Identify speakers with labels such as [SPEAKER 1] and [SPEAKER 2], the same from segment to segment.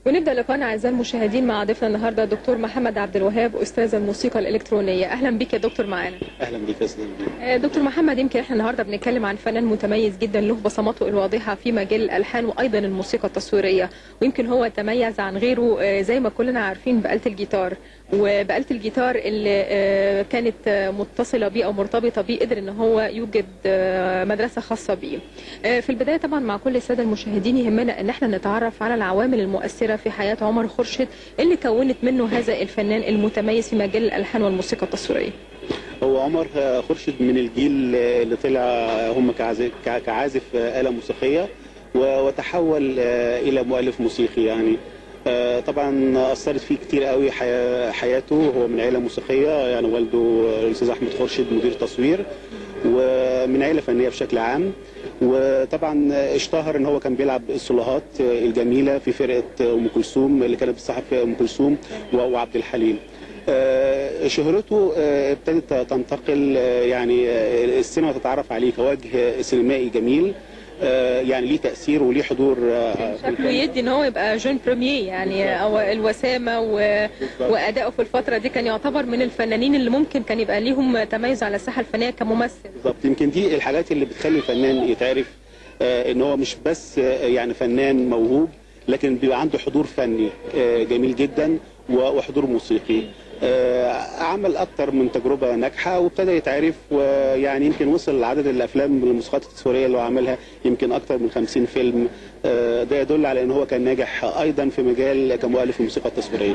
[SPEAKER 1] ونبدا لقاءنا اعزائي المشاهدين مع ضيفنا النهارده دكتور محمد عبد الوهاب استاذ الموسيقى الالكترونيه اهلا بك يا دكتور معانا
[SPEAKER 2] اهلا بيك يا استاذ
[SPEAKER 1] آه، دكتور محمد يمكن احنا النهارده بنتكلم عن فنان متميز جدا له بصماته الواضحه في مجال الالحان وايضا الموسيقى التصويريه ويمكن هو تميز عن غيره آه، زي ما كلنا عارفين بآلة الجيتار وبآلة الجيتار اللي آه، كانت آه، متصله بيه او مرتبطه بيه قدر ان هو يوجد آه، مدرسه خاصه بيه آه، في البدايه طبعا مع كل الساده المشاهدين يهمنا ان احنا نتعرف على العوامل المؤثره في حياه عمر خورشيد اللي كونت منه هذا الفنان المتميز في مجال الالحان والموسيقى التصويريه
[SPEAKER 2] هو عمر خورشيد من الجيل اللي طلع هم كعازف كعازف آلة موسيقية و- وتحول إلى مؤلف موسيقي يعني آه، طبعا أثرت فيه كتير قوي حيا- حياته هو من عيلة موسيقية يعني والده الأستاذ أحمد خورشيد مدير تصوير ومن عيلة فنية بشكل عام وطبعا اشتهر ان هو كان بيلعب الصلاحات الجميله في فرقه ام كلثوم اللي كانت بتصاحب فيها ام كلثوم و- وعبد الحليم آه، شهرته آه، ابتدت تنتقل آه، يعني آه، السينما تتعرف عليه كوجه سينمائي جميل آه، يعني ليه تاثير وليه حضور آه، في
[SPEAKER 1] شكله
[SPEAKER 2] الفن.
[SPEAKER 1] يدي ان هو يبقى جون بريمير يعني او الوسامه و... وادائه في الفتره دي كان يعتبر من الفنانين اللي ممكن كان يبقى ليهم تميز على الساحه الفنيه كممثل
[SPEAKER 2] بالظبط يمكن دي الحاجات اللي بتخلي الفنان يتعرف آه، ان هو مش بس آه، يعني فنان موهوب لكن بيبقى عنده حضور فني آه، جميل جدا و- وحضور موسيقي آه، عمل اكتر من تجربه ناجحه وابتدى يتعرف ويعني يمكن وصل لعدد الافلام الموسيقات التصويريه اللي هو عملها يمكن اكتر من 50 فيلم آه، ده يدل على ان هو كان ناجح ايضا في مجال كمؤلف الموسيقى التصويريه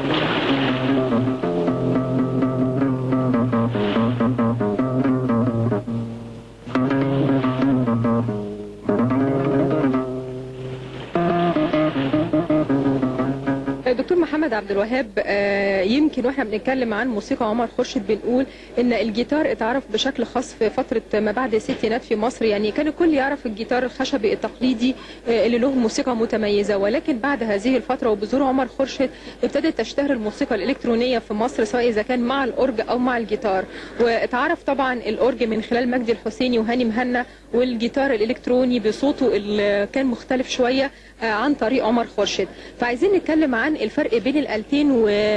[SPEAKER 1] دكتور محمد عبد الوهاب آه، يمكن واحنا بنتكلم عن موسيقى عمر خورشيد بنقول ان الجيتار اتعرف بشكل خاص في فتره ما بعد الستينات في مصر يعني كان الكل يعرف الجيتار الخشبي التقليدي آه، اللي له موسيقى متميزه ولكن بعد هذه الفتره وبظهور عمر خورشيد ابتدت تشتهر الموسيقى الالكترونيه في مصر سواء اذا كان مع الاورج او مع الجيتار واتعرف طبعا الاورج من خلال مجدي الحسيني وهاني مهنا والجيتار الالكتروني بصوته اللي كان مختلف شويه آه، عن طريق عمر خورشيد فعايزين نتكلم عن الفرق بين الآلتين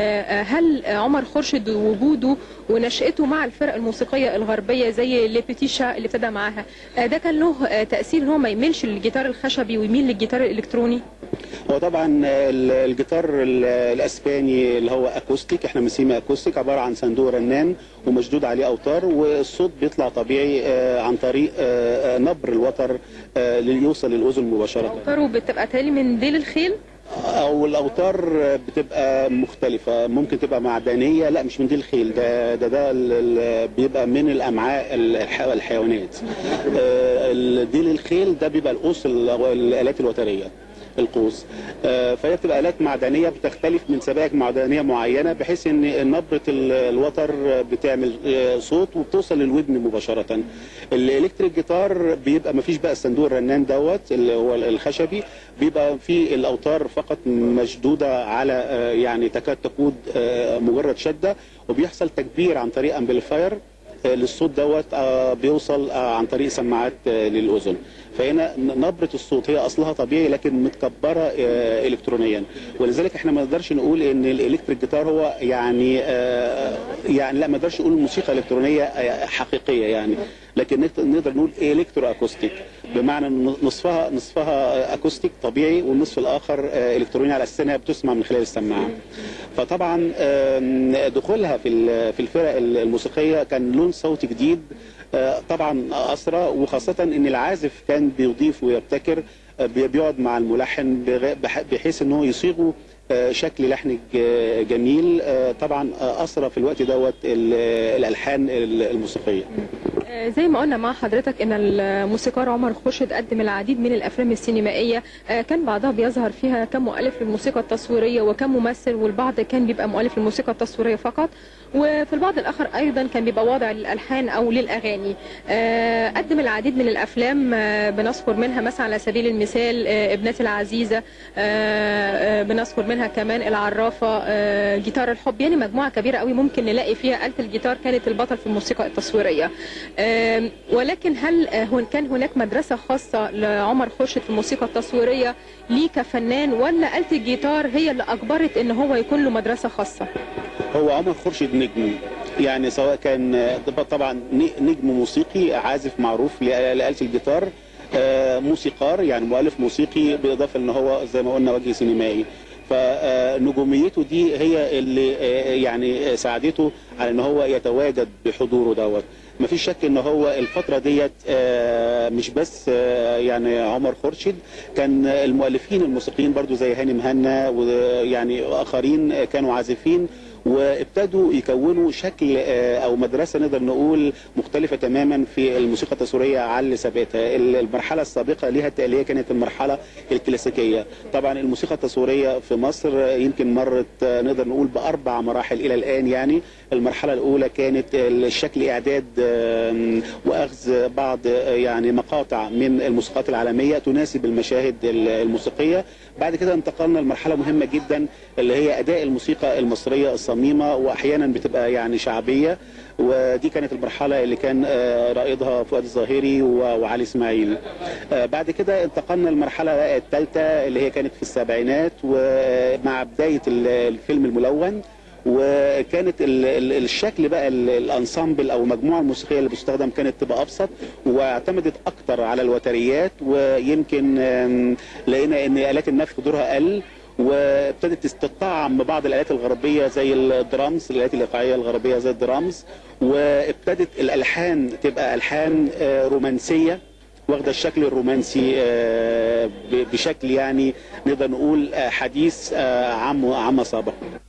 [SPEAKER 1] وهل عمر خورشيد وجوده ونشأته مع الفرق الموسيقية الغربية زي ليبيتيشا اللي ابتدى معاها آه، ده كان له آه، تأثير ان هو ما يميلش للجيتار الخشبي ويميل للجيتار الإلكتروني
[SPEAKER 2] هو طبعا ال- الجيتار ال- الاسباني اللي هو اكوستيك احنا بنسميه اكوستيك عباره عن صندوق رنان ومشدود عليه اوتار والصوت بيطلع طبيعي آه، عن طريق آه، آه، نبر الوتر آه، اللي يوصل للاذن مباشره
[SPEAKER 1] أوتاره بتبقى تالي من ديل الخيل
[SPEAKER 2] او الاوتار بتبقى مختلفه ممكن تبقى معدنيه لا مش من دي الخيل ده ده ده ال- ال- بيبقى من الامعاء الح- الحيوانات آه، ال- ديل الخيل ده بيبقى القوس ال- الالات الوتريه القوس آه، فهي بتبقى الات معدنيه بتختلف من سبائك معدنيه معينه بحيث ان نبره ال- الوتر بتعمل آه، صوت وبتوصل للودن مباشره الالكتريك جيتار بيبقى ما فيش بقى الصندوق الرنان دوت اللي هو الخشبي بيبقى في الاوتار فقط مشدوده على آه، يعني تكاد تكون آه، مجرد شده وبيحصل تكبير عن طريق امبليفاير آه، للصوت دوت آه، بيوصل آه، عن طريق سماعات آه، للاذن فهنا نبره الصوت هي اصلها طبيعي لكن متكبره آه، الكترونيا ولذلك احنا ما نقدرش نقول ان الالكتريك جيتار هو يعني آه، يعني لا ما نقدرش نقول موسيقى الكترونيه آه، حقيقيه يعني لكن نقدر- نقدر نقول الكترو اكوستيك بمعنى ان نصفها نصفها اكوستيك طبيعي والنصف الاخر آه، الكتروني على اساس انها بتسمع من خلال السماعه فطبعا آم، دخولها في ال- في الفرق الموسيقيه كان لون صوتي جديد آه، طبعا اسرى وخاصه ان العازف كان بيضيف ويبتكر آه، بي- بيقعد مع الملحن بغ- بح- بحيث ان هو يصيغه آه، شكل لحن ج- جميل آه، طبعا آه، اسرى في الوقت دوت ال- الالحان الموسيقيه
[SPEAKER 1] آه، زي ما قلنا مع حضرتك ان الموسيقار عمر خورشيد قدم العديد من الافلام السينمائيه آه، كان بعضها بيظهر فيها كمؤلف للموسيقى التصويريه وكممثل والبعض كان بيبقى مؤلف للموسيقى التصويريه فقط وفي البعض الاخر ايضا كان بيبقى واضع للالحان او للاغاني آه، قدم العديد من الافلام آه، بنذكر منها مثلا على سبيل المثال آه، ابنتي العزيزه آه، آه، بنذكر منها كمان العرافه آه، جيتار الحب يعني مجموعه كبيره قوي ممكن نلاقي فيها آلة الجيتار كانت البطل في الموسيقى التصويريه آم، ولكن هل آه، هن- كان هناك مدرسه خاصه لعمر خورشيد في الموسيقى التصويريه ليه كفنان ولا آلة الجيتار هي اللي اجبرت ان هو يكون له مدرسه خاصه
[SPEAKER 2] هو عمر خورشيد نجم يعني سواء كان طبعا نجم موسيقي عازف معروف لآلة الجيتار آه، موسيقار يعني مؤلف موسيقي بالاضافه ان هو زي ما قلنا وجه سينمائي فنجوميته دي هي اللي آه، يعني ساعدته على ان هو يتواجد بحضوره دوت مفيش شك ان هو الفتره ديت آه، مش بس آه، يعني عمر خورشيد كان المؤلفين الموسيقيين برضو زي هاني مهنا ويعني اخرين كانوا عازفين وابتدوا يكونوا شكل آه، او مدرسه نقدر نقول مختلفه تماما في الموسيقى التصويريه عن اللي سابقتها المرحله السابقه ليها اللي هي كانت المرحله الكلاسيكيه طبعا الموسيقى التصويريه في مصر يمكن مرت آه، نقدر نقول باربع مراحل الى الان يعني المرحله الاولى كانت الشكل اعداد آم، واخذ بعض آه، يعني مقاطع من الموسيقات العالميه تناسب المشاهد الموسيقيه بعد كده انتقلنا لمرحله مهمه جدا اللي هي اداء الموسيقى المصريه الصميمه واحيانا بتبقى يعني شعبيه ودي كانت المرحله اللي كان آه، رائدها فؤاد الظاهري و- وعلي اسماعيل آه، بعد كده انتقلنا للمرحله الثالثه اللي هي كانت في السبعينات ومع بدايه ال- الفيلم الملون وكانت ال- ال- الشكل بقى ال- الانسامبل او المجموعه الموسيقيه اللي بتستخدم كانت تبقى ابسط واعتمدت اكتر على الوتريات ويمكن آم، لقينا ان الات النفخ دورها قل وابتدت تستطعم بعض الالات الغربيه زي الدرامز الالات الايقاعيه الغربيه زي الدرامز وابتدت الالحان تبقى الحان آه، رومانسيه واخده الشكل الرومانسي آه، ب- بشكل يعني نقدر نقول آه، حديث آه، عم عم سابق